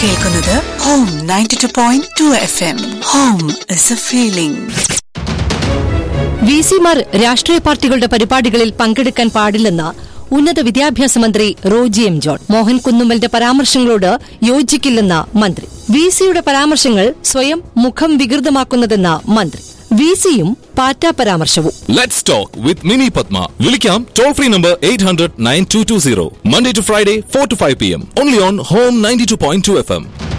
കേൾക്കുന്നത് Home ninety two point two F M Home is a feeling V സിമാർ രാഷ്ട്രീയ പാർട്ടികളുടെ പരിപാടികളിൽ പങ്കെടുക്കാൻ പാടില്ലെന്ന് ഉന്നത വിദ്യാഭ്യാസ മന്ത്രി റോജി എം ജോൺ മോഹൻ കുന്നുമ്മലിന്റെ പരാമർശങ്ങളോട് യോജിക്കില്ലെന്ന മന്ത്രി വി സിയുടെ പരാമർശങ്ങൾ സ്വയം മുഖം വികൃതമാക്കുന്നതെന്ന മന്ത്രി വി സിയും പാറ്റ പരാമർശവും Let's talk with Mini Padma. Vilikam toll free number 800 9220. Monday to Friday, 4 to 5 p.m. Only on Home 92.2 FM.